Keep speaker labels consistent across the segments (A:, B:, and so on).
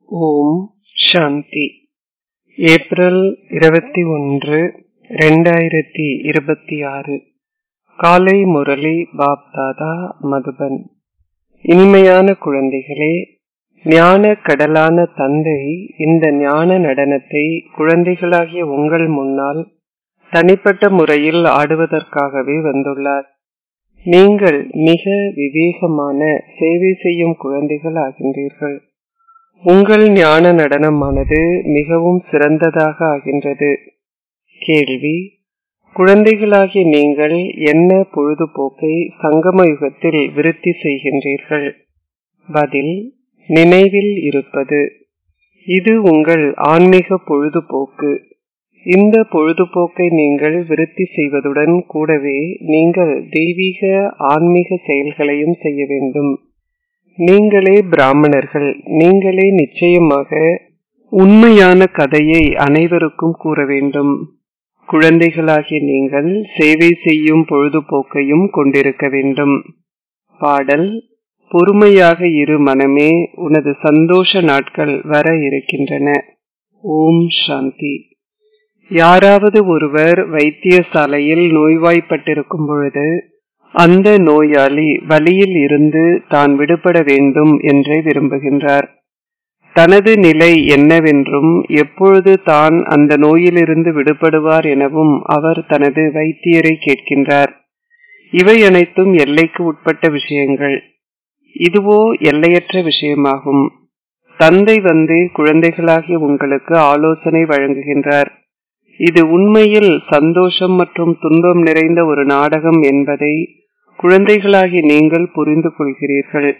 A: ஓம் சாந்தி April இருபத்தி ஒன்று ரெண்டாயிரத்தி இருபத்தி ஆறு காலை முரளி பாப்தாதா மதுபன் இனிமையான குழந்தைகளே ஞான கடலான தந்தை இந்த ஞான நடனத்தை குழந்தைகளாகிய உங்கள் முன்னால் தனிப்பட்ட முறையில் ஆடுவதற்காகவே வந்துள்ளார் நீங்கள் மிக விவேகமான சேவை செய்யும் குழந்தைகள் ஆகின்றீர்கள் உங்கள் ஞான நடனமானது மிகவும் சிறந்ததாக ஆகின்றது கேள்வி குழந்தைகளாகிய நீங்கள் என்ன பொழுதுபோக்கை சங்கம யுகத்தில் விருத்தி செய்கின்றீர்கள் பதில் நினைவில் இருப்பது இது உங்கள் ஆன்மீக பொழுதுபோக்கு இந்த பொழுதுபோக்கை நீங்கள் விருத்தி செய்வதுடன் கூடவே நீங்கள் தெய்வீக ஆன்மீக செயல்களையும் செய்ய வேண்டும் நீங்களே பிராமணர்கள் நீங்களே நிச்சயமாக உண்மையான கதையை அனைவருக்கும் கூற வேண்டும் குழந்தைகளாகிய நீங்கள் சேவை செய்யும் பொழுதுபோக்கையும் கொண்டிருக்க வேண்டும் பாடல் பொறுமையாக இரு மனமே உனது சந்தோஷ நாட்கள் வர இருக்கின்றன ஓம் சாந்தி யாராவது ஒருவர் வைத்தியசாலையில் நோய்வாய்ப்பட்டிருக்கும் பொழுது அந்த நோயாளி வலியில் இருந்து தான் விடுபட வேண்டும் என்றே விரும்புகின்றார் தனது நிலை என்னவென்றும் எப்பொழுது தான் அந்த நோயிலிருந்து விடுபடுவார் எனவும் அவர் தனது வைத்தியரை கேட்கின்றார் இவை அனைத்தும் எல்லைக்கு உட்பட்ட விஷயங்கள் இதுவோ எல்லையற்ற விஷயமாகும் தந்தை வந்து குழந்தைகளாகிய உங்களுக்கு ஆலோசனை வழங்குகின்றார் இது உண்மையில் சந்தோஷம் மற்றும் துன்பம் நிறைந்த ஒரு நாடகம் என்பதை குழந்தைகளாகிய நீங்கள் புரிந்து கொள்கிறீர்கள்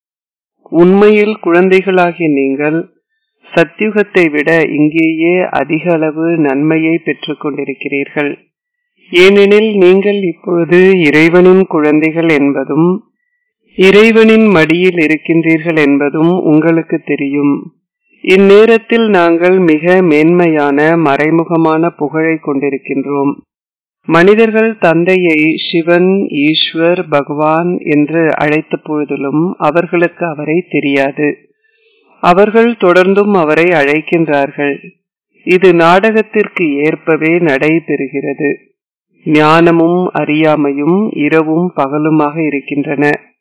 A: உண்மையில் குழந்தைகளாகிய நீங்கள் சத்தியுகத்தை விட இங்கேயே அதிக அளவு நன்மையை பெற்றுக் கொண்டிருக்கிறீர்கள் ஏனெனில் நீங்கள் இப்பொழுது இறைவனின் குழந்தைகள் என்பதும் இறைவனின் மடியில் இருக்கின்றீர்கள் என்பதும் உங்களுக்கு தெரியும் இந்நேரத்தில் நாங்கள் மிக மேன்மையான மறைமுகமான புகழை கொண்டிருக்கின்றோம் மனிதர்கள் தந்தையை சிவன் ஈஸ்வர் பகவான் என்று அழைத்த பொழுதிலும் அவர்களுக்கு அவரை தெரியாது அவர்கள் தொடர்ந்தும் அவரை அழைக்கின்றார்கள் இது நாடகத்திற்கு ஏற்பவே நடைபெறுகிறது ஞானமும் அறியாமையும் இரவும் பகலுமாக இருக்கின்றன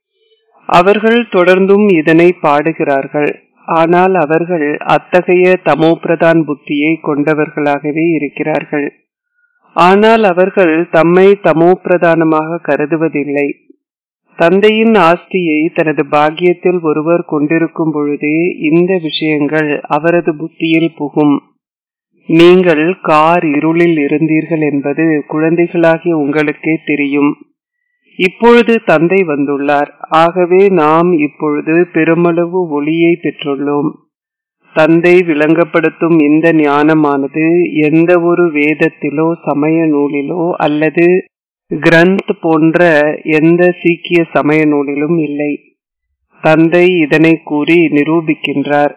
A: அவர்கள் தொடர்ந்தும் இதனை பாடுகிறார்கள் ஆனால் அவர்கள் அத்தகைய தமோபிரதான் புத்தியை கொண்டவர்களாகவே இருக்கிறார்கள் ஆனால் அவர்கள் தம்மை தமோ பிரதானமாக கருதுவதில்லை தந்தையின் ஆஸ்தியை தனது பாக்கியத்தில் ஒருவர் கொண்டிருக்கும் பொழுதே இந்த விஷயங்கள் அவரது புத்தியில் புகும் நீங்கள் கார் இருளில் இருந்தீர்கள் என்பது குழந்தைகளாகிய உங்களுக்கே தெரியும் இப்பொழுது தந்தை வந்துள்ளார் ஆகவே நாம் இப்பொழுது பெருமளவு ஒளியை பெற்றுள்ளோம் தந்தை விளங்கப்படுத்தும் இந்த ஞானமானது எந்த ஒரு வேதத்திலோ சமய நூலிலோ அல்லது கிரந்த் போன்ற எந்த சீக்கிய சமய நூலிலும் இல்லை தந்தை இதனை கூறி நிரூபிக்கின்றார்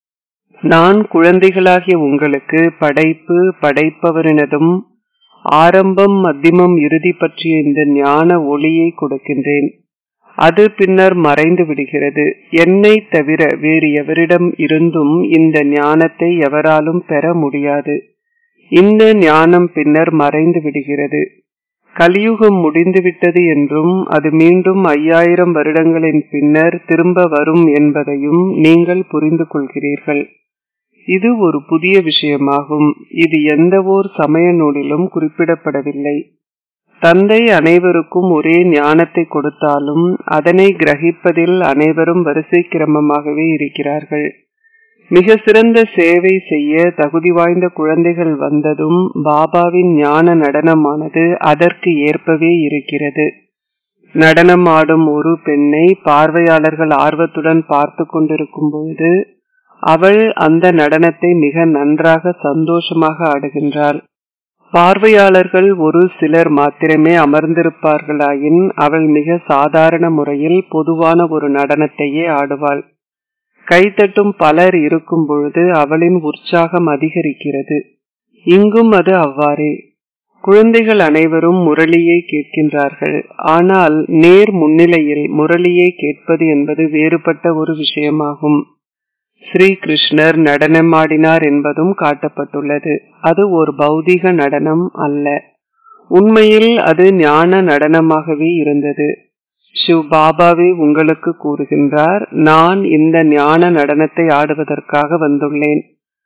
A: நான் குழந்தைகளாகிய உங்களுக்கு படைப்பு படைப்பவரினதும் ஆரம்பம் மத்தியமம் இறுதி பற்றிய இந்த ஞான ஒளியை கொடுக்கின்றேன் அது பின்னர் மறைந்து விடுகிறது என்னை தவிர வேறு எவரிடம் இருந்தும் இந்த ஞானத்தை எவராலும் பெற முடியாது இந்த ஞானம் பின்னர் மறைந்து விடுகிறது கலியுகம் முடிந்துவிட்டது என்றும் அது மீண்டும் ஐயாயிரம் வருடங்களின் பின்னர் திரும்ப வரும் என்பதையும் நீங்கள் புரிந்து கொள்கிறீர்கள் இது ஒரு புதிய விஷயமாகும் இது எந்த ஓர் சமய நூலிலும் குறிப்பிடப்படவில்லை தந்தை அனைவருக்கும் ஒரே ஞானத்தை கொடுத்தாலும் அதனை கிரகிப்பதில் அனைவரும் வரிசை கிரமமாகவே இருக்கிறார்கள் மிக சிறந்த சேவை செய்ய தகுதி வாய்ந்த குழந்தைகள் வந்ததும் பாபாவின் ஞான நடனமானது அதற்கு ஏற்பவே இருக்கிறது நடனம் ஆடும் ஒரு பெண்ணை பார்வையாளர்கள் ஆர்வத்துடன் பார்த்து கொண்டிருக்கும் பொழுது அவள் அந்த நடனத்தை மிக நன்றாக சந்தோஷமாக ஆடுகின்றாள் பார்வையாளர்கள் ஒரு சிலர் மாத்திரமே அமர்ந்திருப்பார்களாயின் அவள் மிக சாதாரண முறையில் பொதுவான ஒரு நடனத்தையே ஆடுவாள் கைத்தட்டும் பலர் இருக்கும் பொழுது அவளின் உற்சாகம் அதிகரிக்கிறது இங்கும் அது அவ்வாறே குழந்தைகள் அனைவரும் முரளியை கேட்கின்றார்கள் ஆனால் நேர் முன்னிலையில் முரளியை கேட்பது என்பது வேறுபட்ட ஒரு விஷயமாகும் ஸ்ரீ கிருஷ்ணர் நடனமாடினார் என்பதும் காட்டப்பட்டுள்ளது அது ஒரு பௌதிக நடனம் அல்ல உண்மையில் அது ஞான நடனமாகவே இருந்தது சிவ் பாபாவே உங்களுக்கு கூறுகின்றார் நான் இந்த ஞான நடனத்தை ஆடுவதற்காக வந்துள்ளேன்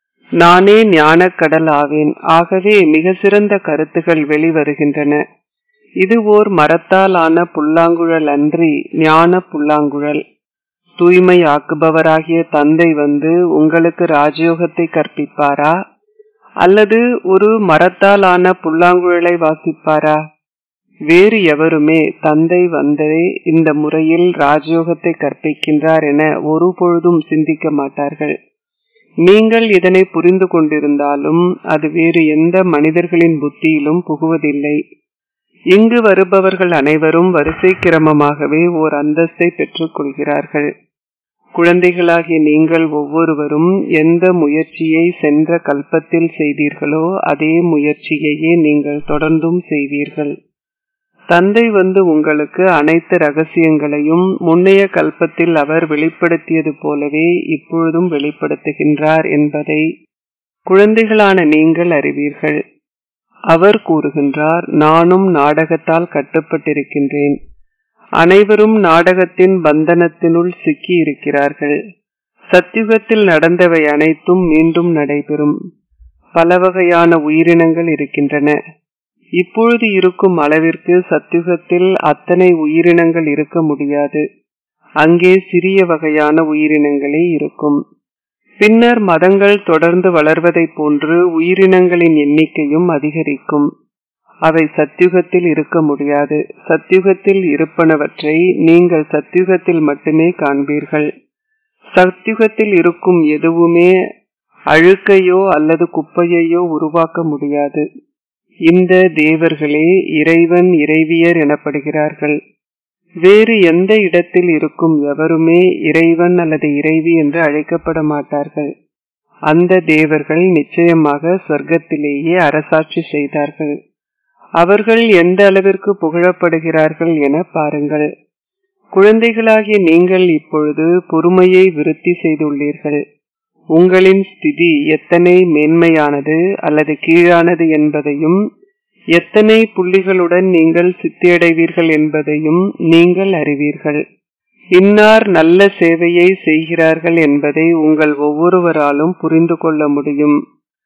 A: நானே ஞானக்கடல் ஆவேன் ஆகவே மிக சிறந்த கருத்துகள் வெளிவருகின்றன இது ஓர் மரத்தால் ஆன புல்லாங்குழல் அன்றி ஞான புல்லாங்குழல் தூய்மை ஆக்குபவராகிய தந்தை வந்து உங்களுக்கு ராஜயோகத்தை கற்பிப்பாரா அல்லது ஒரு மரத்தால் ஆன புல்லாங்குழலை வாசிப்பாரா வேறு எவருமே தந்தை வந்தே இந்த முறையில் ராஜயோகத்தை கற்பிக்கின்றார் என ஒரு பொழுதும் சிந்திக்க மாட்டார்கள் நீங்கள் இதனை புரிந்து கொண்டிருந்தாலும் அது வேறு எந்த மனிதர்களின் புத்தியிலும் புகுவதில்லை இங்கு வருபவர்கள் அனைவரும் வரிசை கிரமமாகவே ஓர் அந்தஸ்தை பெற்றுக் கொள்கிறார்கள் குழந்தைகளாகிய நீங்கள் ஒவ்வொருவரும் எந்த முயற்சியை சென்ற கல்பத்தில் செய்தீர்களோ அதே முயற்சியையே நீங்கள் தொடர்ந்தும் செய்வீர்கள் தந்தை வந்து உங்களுக்கு அனைத்து ரகசியங்களையும் முன்னைய கல்பத்தில் அவர் வெளிப்படுத்தியது போலவே இப்பொழுதும் வெளிப்படுத்துகின்றார் என்பதை குழந்தைகளான நீங்கள் அறிவீர்கள் அவர் கூறுகின்றார் நானும் நாடகத்தால் கட்டுப்பட்டிருக்கின்றேன் அனைவரும் நாடகத்தின் பந்தனத்தினுள் சிக்கி இருக்கிறார்கள் சத்தியுகத்தில் நடந்தவை அனைத்தும் மீண்டும் நடைபெறும் பல வகையான உயிரினங்கள் இருக்கின்றன இப்பொழுது இருக்கும் அளவிற்கு சத்தியுகத்தில் அத்தனை உயிரினங்கள் இருக்க முடியாது அங்கே சிறிய வகையான உயிரினங்களே இருக்கும் பின்னர் மதங்கள் தொடர்ந்து வளர்வதைப் போன்று உயிரினங்களின் எண்ணிக்கையும் அதிகரிக்கும் அவை சத்தியுகத்தில் இருக்க முடியாது சத்தியுகத்தில் இருப்பனவற்றை நீங்கள் சத்தியுகத்தில் மட்டுமே காண்பீர்கள் சத்தியுகத்தில் இருக்கும் எதுவுமே அழுக்கையோ அல்லது குப்பையையோ உருவாக்க முடியாது இந்த தேவர்களே இறைவன் இறைவியர் எனப்படுகிறார்கள் வேறு எந்த இடத்தில் இருக்கும் எவருமே இறைவன் அல்லது இறைவி என்று அழைக்கப்பட மாட்டார்கள் அந்த தேவர்கள் நிச்சயமாக சொர்க்கத்திலேயே அரசாட்சி செய்தார்கள் அவர்கள் எந்த அளவிற்கு புகழப்படுகிறார்கள் என பாருங்கள் குழந்தைகளாகிய நீங்கள் இப்பொழுது பொறுமையை விருத்தி செய்துள்ளீர்கள் உங்களின் ஸ்திதி எத்தனை மேன்மையானது அல்லது கீழானது என்பதையும் எத்தனை புள்ளிகளுடன் நீங்கள் சித்தியடைவீர்கள் என்பதையும் நீங்கள் அறிவீர்கள் இன்னார் நல்ல சேவையை செய்கிறார்கள் என்பதை உங்கள் ஒவ்வொருவராலும் புரிந்து கொள்ள முடியும்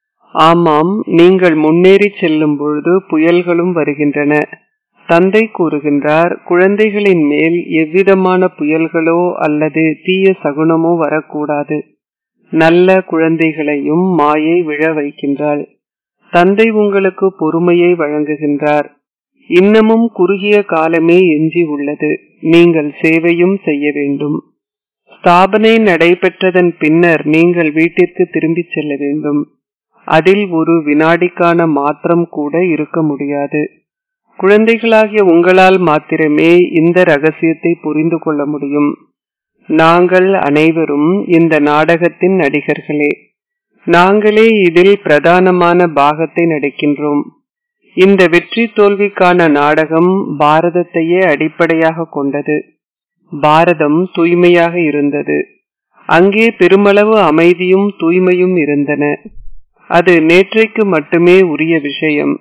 A: ஆமாம் நீங்கள் முன்னேறி செல்லும் பொழுது புயல்களும் வருகின்றன தந்தை கூறுகின்றார் குழந்தைகளின் மேல் எவ்விதமான புயல்களோ அல்லது தீய சகுனமோ வரக்கூடாது நல்ல குழந்தைகளையும் மாயை விழ வைக்கின்றாள் தந்தை உங்களுக்கு பொறுமையை வழங்குகின்றார் இன்னமும் குறுகிய காலமே எஞ்சி உள்ளது நீங்கள் சேவையும் செய்ய வேண்டும் ஸ்தாபனை நடைபெற்றதன் பின்னர் நீங்கள் வீட்டிற்கு திரும்பிச் செல்ல வேண்டும் அதில் ஒரு வினாடிக்கான மாற்றம் கூட இருக்க முடியாது குழந்தைகளாகிய உங்களால் மாத்திரமே இந்த ரகசியத்தை புரிந்து கொள்ள முடியும் நாங்கள் அனைவரும் இந்த நாடகத்தின் நடிகர்களே நாங்களே இதில் பிரதானமான பாகத்தை நடிக்கின்றோம் இந்த வெற்றி தோல்விக்கான நாடகம் பாரதத்தையே அடிப்படையாக கொண்டது பாரதம் தூய்மையாக இருந்தது அங்கே பெருமளவு அமைதியும் தூய்மையும் இருந்தன அது நேற்றைக்கு மட்டுமே உரிய விஷயம்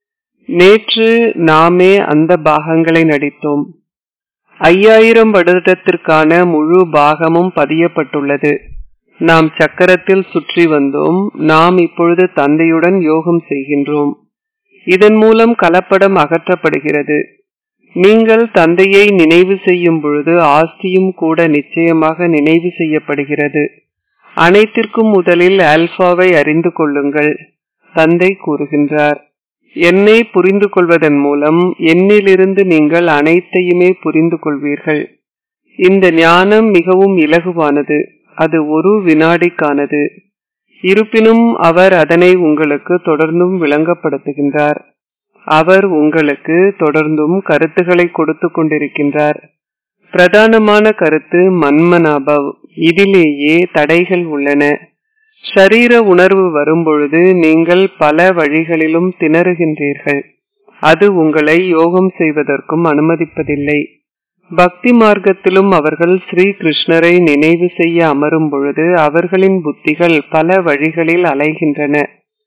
A: நேற்று நாமே அந்த பாகங்களை நடித்தோம் ஐயாயிரம் வருடத்திற்கான முழு பாகமும் பதியப்பட்டுள்ளது நாம் சக்கரத்தில் சுற்றி வந்தோம் நாம் இப்பொழுது தந்தையுடன் யோகம் செய்கின்றோம் இதன் மூலம் கலப்படம் அகற்றப்படுகிறது நீங்கள் தந்தையை நினைவு செய்யும் பொழுது ஆஸ்தியும் கூட நிச்சயமாக நினைவு செய்யப்படுகிறது அனைத்திற்கும் முதலில் ஆல்பாவை அறிந்து கொள்ளுங்கள் தந்தை கூறுகின்றார் என்னை புரிந்து கொள்வதன் மூலம் என்னிலிருந்து நீங்கள் அனைத்தையுமே புரிந்து கொள்வீர்கள் இந்த ஞானம் மிகவும் இலகுவானது அது ஒரு வினாடிக்கானது இருப்பினும் அவர் அதனை உங்களுக்கு தொடர்ந்தும் விளங்கப்படுத்துகின்றார் அவர் உங்களுக்கு தொடர்ந்தும் கருத்துக்களை கொடுத்து கொண்டிருக்கின்றார் பிரதானமான கருத்து மன்மனாபவ் இதிலேயே தடைகள் உள்ளன ஷரீர உணர்வு வரும்பொழுது நீங்கள் பல வழிகளிலும் திணறுகின்றீர்கள் அது உங்களை யோகம் செய்வதற்கும் அனுமதிப்பதில்லை பக்தி மார்க்கத்திலும் அவர்கள் ஸ்ரீ கிருஷ்ணரை நினைவு செய்ய அமரும் பொழுது அவர்களின் புத்திகள் பல வழிகளில் அலைகின்றன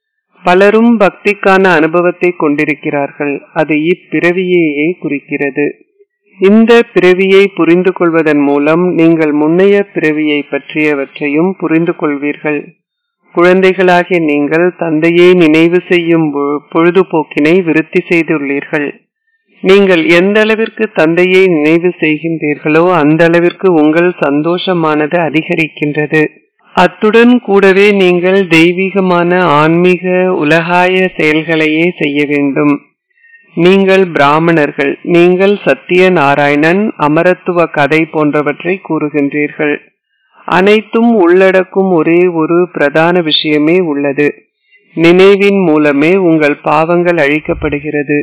A: பலரும் பக்திக்கான அனுபவத்தை கொண்டிருக்கிறார்கள் அது இப்பிறவியையே குறிக்கிறது இந்த பிறவியை புரிந்து கொள்வதன் மூலம் நீங்கள் முன்னைய பிறவியை பற்றியவற்றையும் புரிந்து கொள்வீர்கள் குழந்தைகளாகிய நீங்கள் தந்தையை நினைவு செய்யும் பொழுதுபோக்கினை விருத்தி செய்துள்ளீர்கள் நீங்கள் எந்த அளவிற்கு தந்தையை நினைவு செய்கின்றீர்களோ அந்த அளவிற்கு உங்கள் சந்தோஷமானது அதிகரிக்கின்றது அத்துடன் கூடவே நீங்கள் தெய்வீகமான ஆன்மீக உலகாய செயல்களையே செய்ய வேண்டும் நீங்கள் பிராமணர்கள் நீங்கள் சத்திய நாராயணன் அமரத்துவ கதை போன்றவற்றை கூறுகின்றீர்கள் அனைத்தும் உள்ளடக்கும் ஒரே ஒரு பிரதான விஷயமே உள்ளது நினைவின் மூலமே உங்கள் பாவங்கள் அழிக்கப்படுகிறது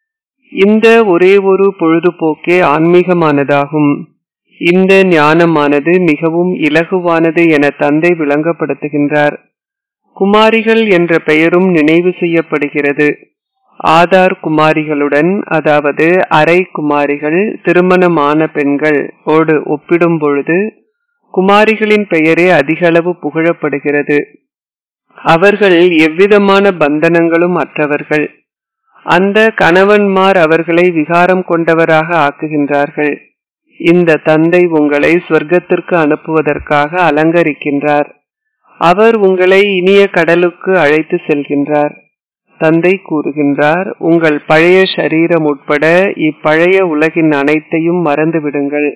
A: இந்த ஒரே ஒரு பொழுதுபோக்கே ஆன்மீகமானதாகும் இந்த ஞானமானது மிகவும் இலகுவானது என தந்தை விளங்கப்படுத்துகின்றார் குமாரிகள் என்ற பெயரும் நினைவு செய்யப்படுகிறது ஆதார் குமாரிகளுடன் அதாவது அரை குமாரிகள் திருமணமான பெண்கள் ஓடு ஒப்பிடும் பொழுது குமாரிகளின் பெயரே அதிகளவு புகழப்படுகிறது அவர்கள் எவ்விதமான பந்தனங்களும் அற்றவர்கள் அந்த கணவன்மார் அவர்களை விகாரம் கொண்டவராக ஆக்குகின்றார்கள் இந்த தந்தை உங்களை சொர்க்கத்திற்கு அனுப்புவதற்காக அலங்கரிக்கின்றார் அவர் உங்களை இனிய கடலுக்கு அழைத்து செல்கின்றார் தந்தை கூறுகின்றார் உங்கள் பழைய சரீரம் உட்பட இப்பழைய உலகின் அனைத்தையும் மறந்துவிடுங்கள்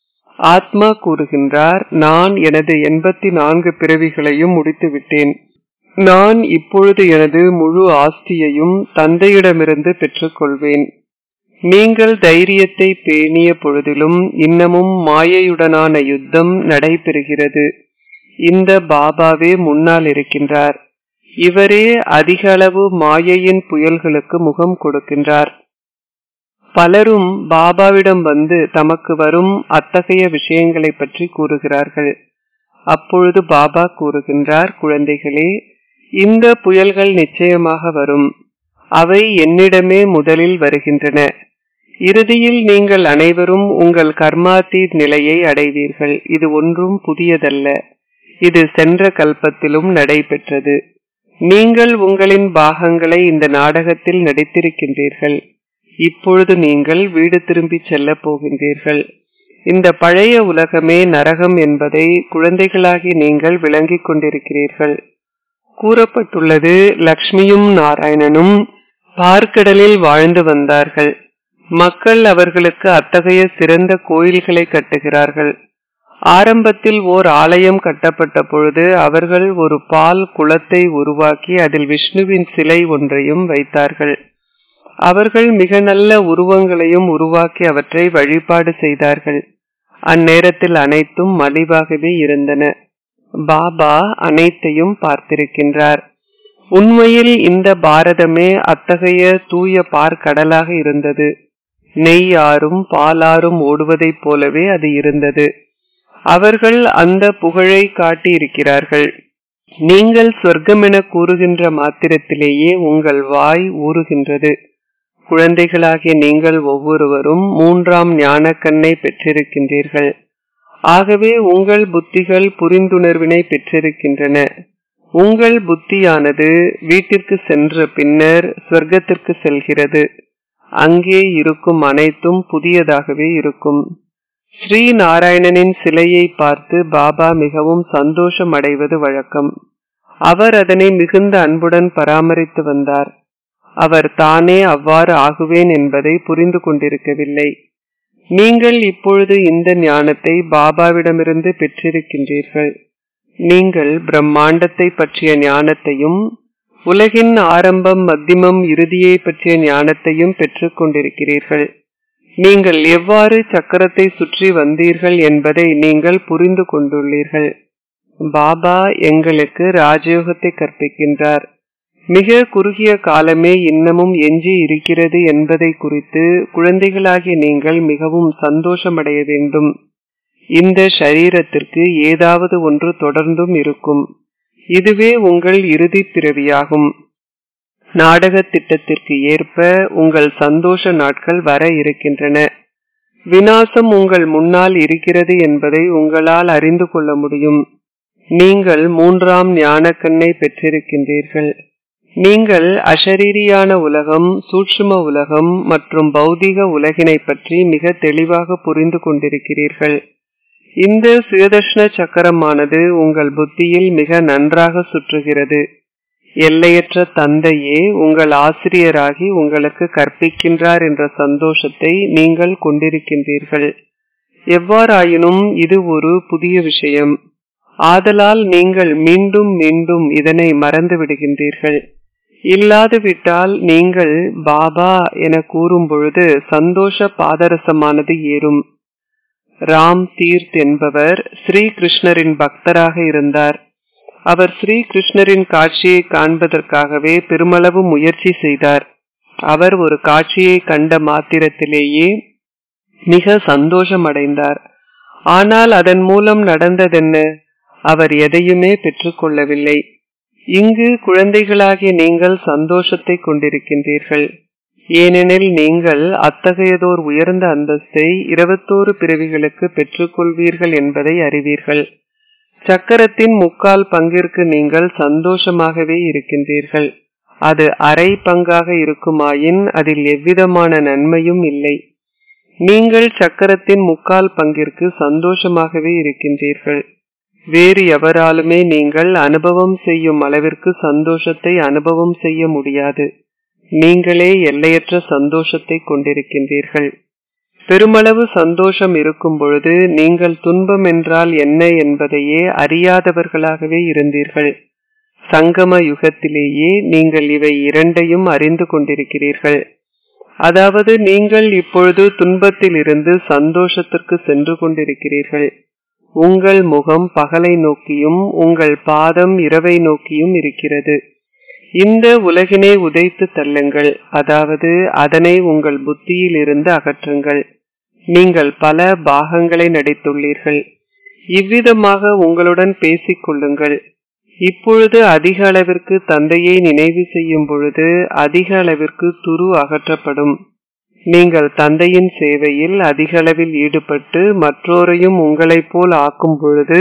A: ஆத்மா கூறுகின்றார் நான் எனது எண்பத்தி நான்கு பிறவிகளையும் முடித்துவிட்டேன் நான் இப்பொழுது எனது முழு ஆஸ்தியையும் தந்தையிடமிருந்து பெற்றுக்கொள்வேன் நீங்கள் தைரியத்தை பேணிய பொழுதிலும் இன்னமும் மாயையுடனான யுத்தம் நடைபெறுகிறது இந்த பாபாவே முன்னால் இருக்கின்றார் இவரே அதிக அளவு மாயையின் புயல்களுக்கு முகம் கொடுக்கின்றார் பலரும் பாபாவிடம் வந்து தமக்கு வரும் அத்தகைய விஷயங்களை பற்றி கூறுகிறார்கள் அப்பொழுது பாபா கூறுகின்றார் குழந்தைகளே இந்த புயல்கள் நிச்சயமாக வரும் அவை என்னிடமே முதலில் வருகின்றன இறுதியில் நீங்கள் அனைவரும் உங்கள் கர்மாத்தீத் நிலையை அடைவீர்கள் இது ஒன்றும் புதியதல்ல இது சென்ற கல்பத்திலும் நடைபெற்றது நீங்கள் உங்களின் பாகங்களை இந்த நாடகத்தில் நடித்திருக்கின்றீர்கள் இப்பொழுது நீங்கள் வீடு திரும்பி செல்ல போகின்றீர்கள் இந்த பழைய உலகமே நரகம் என்பதை குழந்தைகளாகி நீங்கள் விளங்கிக் கொண்டிருக்கிறீர்கள் கூறப்பட்டுள்ளது லக்ஷ்மியும் நாராயணனும் பார்க்கடலில் வாழ்ந்து வந்தார்கள் மக்கள் அவர்களுக்கு அத்தகைய சிறந்த கோயில்களை கட்டுகிறார்கள் ஆரம்பத்தில் ஓர் ஆலயம் கட்டப்பட்ட பொழுது அவர்கள் ஒரு பால் குளத்தை உருவாக்கி அதில் விஷ்ணுவின் சிலை ஒன்றையும் வைத்தார்கள் அவர்கள் மிக நல்ல உருவங்களையும் உருவாக்கி அவற்றை வழிபாடு செய்தார்கள் அந்நேரத்தில் அனைத்தும் மலிவாகவே இருந்தன பாபா அனைத்தையும் பார்த்திருக்கின்றார் உண்மையில் இந்த பாரதமே அத்தகைய தூய பார்க்கடலாக இருந்தது நெய் ஆறும் பாலாறும் ஓடுவதைப் போலவே அது இருந்தது அவர்கள் அந்த புகழை காட்டியிருக்கிறார்கள் நீங்கள் சொர்க்கமென கூறுகின்ற மாத்திரத்திலேயே உங்கள் வாய் ஊறுகின்றது குழந்தைகளாகிய நீங்கள் ஒவ்வொருவரும் மூன்றாம் ஞானக்கண்ணை பெற்றிருக்கின்றீர்கள் ஆகவே உங்கள் புத்திகள் புரிந்துணர்வினை பெற்றிருக்கின்றன உங்கள் புத்தியானது வீட்டிற்கு சென்ற பின்னர் சொர்க்கத்திற்கு செல்கிறது அங்கே இருக்கும் அனைத்தும் புதியதாகவே இருக்கும் ஸ்ரீ நாராயணனின் சிலையை பார்த்து பாபா மிகவும் சந்தோஷம் அடைவது வழக்கம் அவர் அதனை மிகுந்த அன்புடன் பராமரித்து வந்தார் அவர் தானே அவ்வாறு ஆகுவேன் என்பதை புரிந்து கொண்டிருக்கவில்லை நீங்கள் இப்பொழுது இந்த ஞானத்தை பாபாவிடமிருந்து பெற்றிருக்கின்றீர்கள் நீங்கள் பிரம்மாண்டத்தை பற்றிய ஞானத்தையும் உலகின் ஆரம்பம் மத்தியமம் இறுதியை பற்றிய ஞானத்தையும் பெற்றுக் கொண்டிருக்கிறீர்கள் நீங்கள் எவ்வாறு சக்கரத்தை சுற்றி வந்தீர்கள் என்பதை நீங்கள் புரிந்து கொண்டுள்ளீர்கள் பாபா எங்களுக்கு ராஜயோகத்தை கற்பிக்கின்றார் மிக குறுகிய காலமே இன்னமும் எஞ்சி இருக்கிறது என்பதை குறித்து குழந்தைகளாகிய நீங்கள் மிகவும் சந்தோஷமடைய வேண்டும் இந்த சரீரத்திற்கு ஏதாவது ஒன்று தொடர்ந்தும் இருக்கும் இதுவே உங்கள் இறுதி பிறவியாகும் நாடக திட்டத்திற்கு ஏற்ப உங்கள் சந்தோஷ நாட்கள் வர இருக்கின்றன வினாசம் உங்கள் முன்னால் இருக்கிறது என்பதை உங்களால் அறிந்து கொள்ள முடியும் நீங்கள் மூன்றாம் ஞானக்கண்ணை பெற்றிருக்கின்றீர்கள் நீங்கள் அஷரீரியான உலகம் சூட்சும உலகம் மற்றும் பௌதிக உலகினை பற்றி மிக தெளிவாக புரிந்து கொண்டிருக்கிறீர்கள் இந்த சுயதர்ஷன சக்கரமானது உங்கள் புத்தியில் மிக நன்றாக சுற்றுகிறது எல்லையற்ற தந்தையே உங்கள் ஆசிரியராகி உங்களுக்கு கற்பிக்கின்றார் என்ற சந்தோஷத்தை நீங்கள் கொண்டிருக்கின்றீர்கள் எவ்வாறாயினும் இது ஒரு புதிய விஷயம் ஆதலால் நீங்கள் மீண்டும் மீண்டும் இதனை மறந்து விடுகின்றீர்கள் இல்லாது விட்டால் நீங்கள் பாபா என கூறும் பொழுது சந்தோஷ பாதரசமானது ஏறும் ராம் தீர்த் என்பவர் ஸ்ரீ கிருஷ்ணரின் பக்தராக இருந்தார் அவர் ஸ்ரீ கிருஷ்ணரின் காட்சியை காண்பதற்காகவே பெருமளவு முயற்சி செய்தார் அவர் ஒரு காட்சியை கண்ட மாத்திரத்திலேயே மிக சந்தோஷம் அடைந்தார் ஆனால் அதன் மூலம் நடந்ததென்ன அவர் எதையுமே பெற்றுக்கொள்ளவில்லை இங்கு குழந்தைகளாகிய நீங்கள் சந்தோஷத்தை கொண்டிருக்கின்றீர்கள் ஏனெனில் நீங்கள் அத்தகையதோர் உயர்ந்த அந்தஸ்தை இருபத்தோரு பிறவிகளுக்கு பெற்றுக்கொள்வீர்கள் என்பதை அறிவீர்கள் சக்கரத்தின் முக்கால் பங்கிற்கு நீங்கள் சந்தோஷமாகவே இருக்கின்றீர்கள் அது அரை பங்காக இருக்குமாயின் அதில் எவ்விதமான நன்மையும் இல்லை நீங்கள் சக்கரத்தின் முக்கால் பங்கிற்கு சந்தோஷமாகவே இருக்கின்றீர்கள் வேறு எவராலுமே நீங்கள் அனுபவம் செய்யும் அளவிற்கு சந்தோஷத்தை அனுபவம் செய்ய முடியாது நீங்களே எல்லையற்ற சந்தோஷத்தை கொண்டிருக்கின்றீர்கள் பெருமளவு சந்தோஷம் இருக்கும் பொழுது நீங்கள் துன்பம் என்றால் என்ன என்பதையே அறியாதவர்களாகவே இருந்தீர்கள் சங்கம யுகத்திலேயே நீங்கள் இவை இரண்டையும் அறிந்து கொண்டிருக்கிறீர்கள் அதாவது நீங்கள் இப்பொழுது துன்பத்தில் இருந்து சந்தோஷத்திற்கு சென்று கொண்டிருக்கிறீர்கள் உங்கள் முகம் பகலை நோக்கியும் உங்கள் பாதம் இரவை நோக்கியும் இருக்கிறது இந்த உலகினை உதைத்து தள்ளுங்கள் அதாவது அதனை உங்கள் புத்தியில் இருந்து அகற்றுங்கள் நீங்கள் பல பாகங்களை நடித்துள்ளீர்கள் இவ்விதமாக உங்களுடன் பேசிக் கொள்ளுங்கள் இப்பொழுது அதிக அளவிற்கு தந்தையை நினைவு செய்யும் பொழுது அதிக அளவிற்கு துரு அகற்றப்படும் நீங்கள் தந்தையின் சேவையில் அதிக அளவில் ஈடுபட்டு மற்றோரையும் உங்களைப் போல் ஆக்கும் பொழுது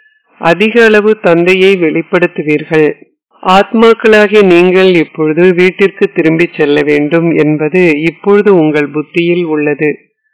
A: அதிக அளவு தந்தையை வெளிப்படுத்துவீர்கள் ஆத்மாக்களாகிய நீங்கள் இப்பொழுது வீட்டிற்கு திரும்பிச் செல்ல வேண்டும் என்பது இப்பொழுது உங்கள் புத்தியில் உள்ளது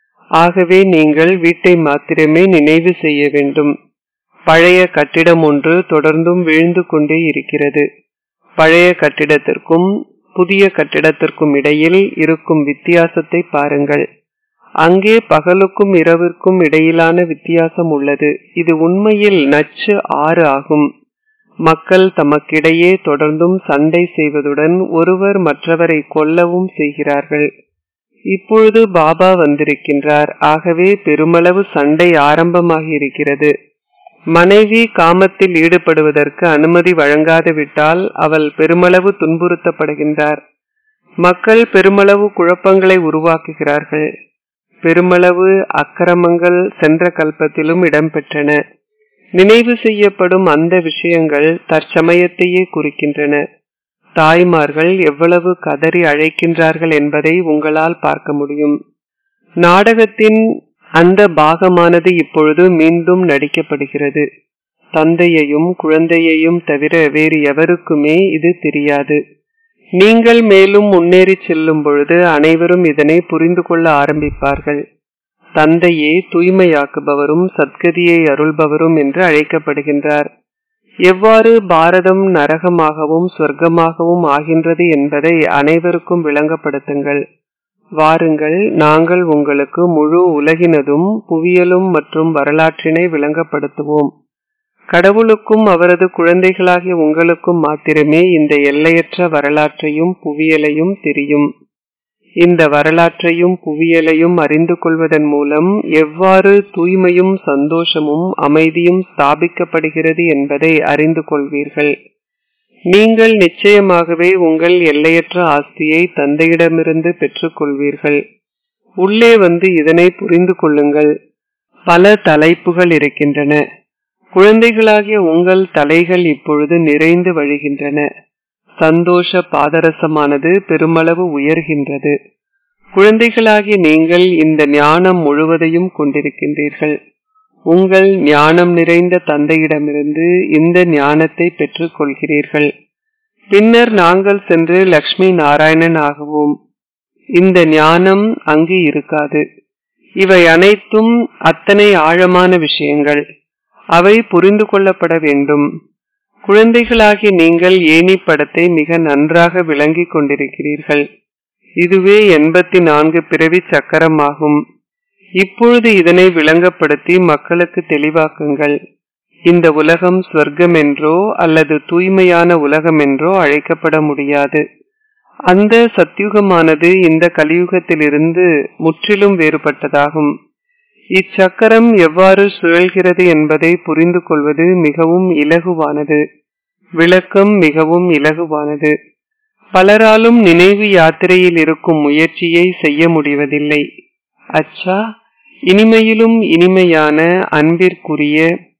A: ஆகவே நீங்கள் வீட்டை மாத்திரமே நினைவு செய்ய வேண்டும் பழைய கட்டிடம் ஒன்று தொடர்ந்தும் விழுந்து கொண்டே இருக்கிறது பழைய கட்டிடத்திற்கும் புதிய கட்டிடத்திற்கும் இடையில் இருக்கும் வித்தியாசத்தை பாருங்கள் அங்கே பகலுக்கும் இரவிற்கும் இடையிலான வித்தியாசம் உள்ளது இது உண்மையில் நச்சு ஆறு ஆகும் மக்கள் தமக்கிடையே தொடர்ந்தும் சண்டை செய்வதுடன் ஒருவர் மற்றவரை கொல்லவும் செய்கிறார்கள் இப்பொழுது பாபா வந்திருக்கின்றார் ஆகவே பெருமளவு சண்டை ஆரம்பமாகி இருக்கிறது மனைவி காமத்தில் ஈடுபடுவதற்கு அனுமதி வழங்காது விட்டால் அவள் பெருமளவு துன்புறுத்தப்படுகின்றார் மக்கள் பெருமளவு குழப்பங்களை உருவாக்குகிறார்கள் பெருமளவு அக்கிரமங்கள் சென்ற கல்பத்திலும் இடம்பெற்றன நினைவு செய்யப்படும் அந்த விஷயங்கள் தற்சமயத்தையே குறிக்கின்றன தாய்மார்கள் எவ்வளவு கதறி அழைக்கின்றார்கள் என்பதை உங்களால் பார்க்க முடியும் நாடகத்தின் அந்த பாகமானது இப்பொழுது மீண்டும் நடிக்கப்படுகிறது தந்தையையும் குழந்தையையும் தவிர வேறு எவருக்குமே இது தெரியாது நீங்கள் மேலும் முன்னேறி செல்லும் பொழுது அனைவரும் இதனை புரிந்து கொள்ள ஆரம்பிப்பார்கள் தந்தையே தூய்மையாக்குபவரும் சத்கதியை அருள்பவரும் என்று அழைக்கப்படுகின்றார் எவ்வாறு பாரதம் நரகமாகவும் சொர்க்கமாகவும் ஆகின்றது என்பதை அனைவருக்கும் விளங்கப்படுத்துங்கள் வாருங்கள் நாங்கள் உங்களுக்கு முழு உலகினதும் புவியலும் மற்றும் வரலாற்றினை விளங்கப்படுத்துவோம் கடவுளுக்கும் அவரது குழந்தைகளாகிய உங்களுக்கும் மாத்திரமே இந்த எல்லையற்ற வரலாற்றையும் புவியலையும் தெரியும் இந்த வரலாற்றையும் புவியலையும் அறிந்து கொள்வதன் மூலம் எவ்வாறு தூய்மையும் சந்தோஷமும் அமைதியும் ஸ்தாபிக்கப்படுகிறது என்பதை அறிந்து கொள்வீர்கள் நீங்கள் நிச்சயமாகவே உங்கள் எல்லையற்ற ஆஸ்தியை தந்தையிடமிருந்து பெற்றுக் கொள்வீர்கள் உள்ளே வந்து இதனை புரிந்து கொள்ளுங்கள் பல தலைப்புகள் இருக்கின்றன குழந்தைகளாகிய உங்கள் தலைகள் இப்பொழுது நிறைந்து வழிகின்றன சந்தோஷ பாதரசமானது பெருமளவு உயர்கின்றது குழந்தைகளாகிய நீங்கள் இந்த ஞானம் முழுவதையும் கொண்டிருக்கின்றீர்கள் உங்கள் ஞானம் நிறைந்த தந்தையிடமிருந்து இந்த ஞானத்தை பெற்றுக் கொள்கிறீர்கள் பின்னர் நாங்கள் சென்று லக்ஷ்மி நாராயணன் ஆகுவோம் இந்த ஞானம் அங்கு இருக்காது இவை அனைத்தும் அத்தனை ஆழமான விஷயங்கள் அவை புரிந்து கொள்ளப்பட வேண்டும் குழந்தைகளாகிய நீங்கள் ஏனி படத்தை மிக நன்றாக விளங்கிக் கொண்டிருக்கிறீர்கள் இதுவே எண்பத்தி நான்கு பிறவி சக்கரமாகும் இப்பொழுது இதனை விளங்கப்படுத்தி மக்களுக்கு தெளிவாக்குங்கள் இந்த உலகம் ஸ்வர்க்கம் என்றோ அல்லது தூய்மையான உலகம் என்றோ அழைக்கப்பட முடியாது அந்த சத்தியுகமானது இந்த கலியுகத்திலிருந்து முற்றிலும் வேறுபட்டதாகும் இச்சக்கரம் எவ்வாறு சுழல்கிறது என்பதை புரிந்து கொள்வது மிகவும் இலகுவானது விளக்கம் மிகவும் இலகுவானது பலராலும் நினைவு யாத்திரையில் இருக்கும் முயற்சியை செய்ய முடிவதில்லை அச்சா இனிமையிலும் இனிமையான அன்பிற்குரிய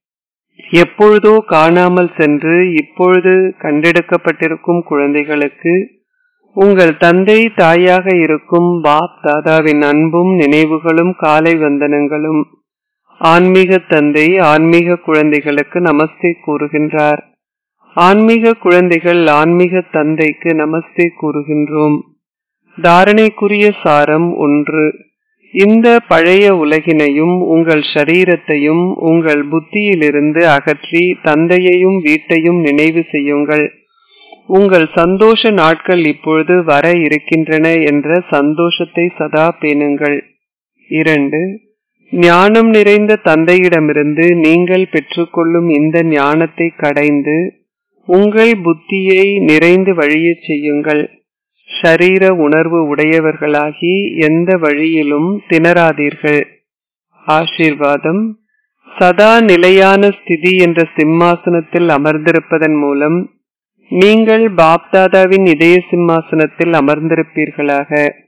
A: எப்பொழுதோ காணாமல் சென்று இப்பொழுது கண்டெடுக்கப்பட்டிருக்கும் குழந்தைகளுக்கு உங்கள் தந்தை தாயாக இருக்கும் பாப் தாதாவின் அன்பும் நினைவுகளும் காலை வந்தனங்களும் ஆன்மீக தந்தை ஆன்மீக குழந்தைகளுக்கு நமஸ்தே கூறுகின்றார் ஆன்மீக குழந்தைகள் ஆன்மீக தந்தைக்கு நமஸ்தே கூறுகின்றோம் தாரணைக்குரிய சாரம் ஒன்று இந்த பழைய உலகினையும் உங்கள் ஷரீரத்தையும் உங்கள் புத்தியிலிருந்து அகற்றி தந்தையையும் வீட்டையும் நினைவு செய்யுங்கள் உங்கள் சந்தோஷ நாட்கள் இப்பொழுது வர இருக்கின்றன என்ற சந்தோஷத்தை சதா பேணுங்கள் இரண்டு ஞானம் நிறைந்த தந்தையிடமிருந்து நீங்கள் பெற்றுக்கொள்ளும் இந்த ஞானத்தை கடைந்து உங்கள் புத்தியை நிறைந்து வழியச் செய்யுங்கள் ஷரீர உணர்வு உடையவர்களாகி எந்த வழியிலும் திணறாதீர்கள் ஆசீர்வாதம் சதா நிலையான ஸ்திதி என்ற சிம்மாசனத்தில் அமர்ந்திருப்பதன் மூலம் நீங்கள் பாப்தாதாவின் இதய சிம்மாசனத்தில் அமர்ந்திருப்பீர்களாக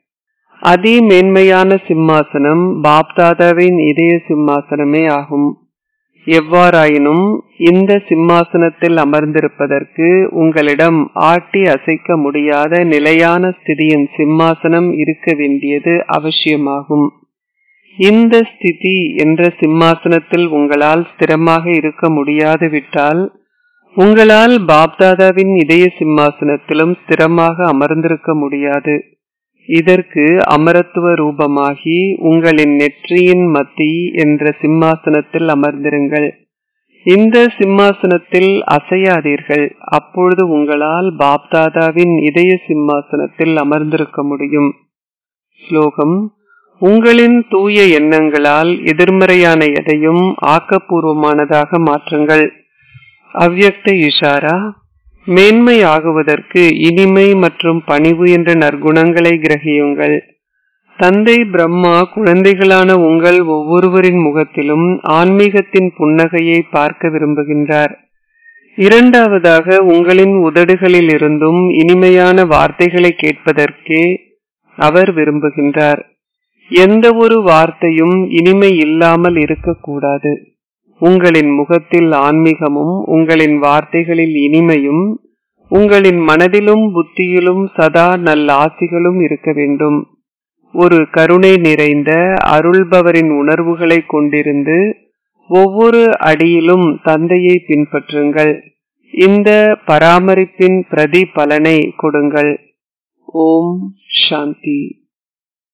A: அதி மேன்மையான சிம்மாசனம் பாப்தாதாவின் இதய சிம்மாசனமே ஆகும் எவ்வாறாயினும் இந்த சிம்மாசனத்தில் அமர்ந்திருப்பதற்கு உங்களிடம் ஆட்டி அசைக்க முடியாத நிலையான ஸ்திதியின் சிம்மாசனம் இருக்க வேண்டியது அவசியமாகும் இந்த ஸ்திதி என்ற சிம்மாசனத்தில் உங்களால் ஸ்திரமாக இருக்க முடியாது விட்டால் உங்களால் பாப்தாதாவின் இதய சிம்மாசனத்திலும் ஸ்திரமாக அமர்ந்திருக்க முடியாது இதற்கு அமரத்துவ ரூபமாகி உங்களின் நெற்றியின் மத்தி என்ற சிம்மாசனத்தில் அமர்ந்திருங்கள் இந்த சிம்மாசனத்தில் அசையாதீர்கள் அப்பொழுது உங்களால் பாப்தாதாவின் இதய சிம்மாசனத்தில் அமர்ந்திருக்க முடியும் ஸ்லோகம் உங்களின் தூய எண்ணங்களால் எதிர்மறையான எதையும் ஆக்கப்பூர்வமானதாக மாற்றுங்கள் அவ்யக்த இஷாரா மேன்மை ஆகுவதற்கு இனிமை மற்றும் பணிவு என்ற நற்குணங்களை கிரகியுங்கள் தந்தை பிரம்மா குழந்தைகளான உங்கள் ஒவ்வொருவரின் முகத்திலும் ஆன்மீகத்தின் புன்னகையை பார்க்க விரும்புகின்றார் இரண்டாவதாக உங்களின் உதடுகளில் இருந்தும் இனிமையான வார்த்தைகளை கேட்பதற்கே அவர் விரும்புகின்றார் எந்த ஒரு வார்த்தையும் இனிமை இல்லாமல் இருக்கக்கூடாது உங்களின் முகத்தில் ஆன்மீகமும் உங்களின் வார்த்தைகளில் இனிமையும் உங்களின் மனதிலும் புத்தியிலும் சதா நல்ல ஆசிகளும் இருக்க வேண்டும் ஒரு கருணை நிறைந்த அருள்பவரின் உணர்வுகளை கொண்டிருந்து ஒவ்வொரு அடியிலும் தந்தையை பின்பற்றுங்கள் இந்த பராமரிப்பின் பிரதிபலனை கொடுங்கள் ஓம் சாந்தி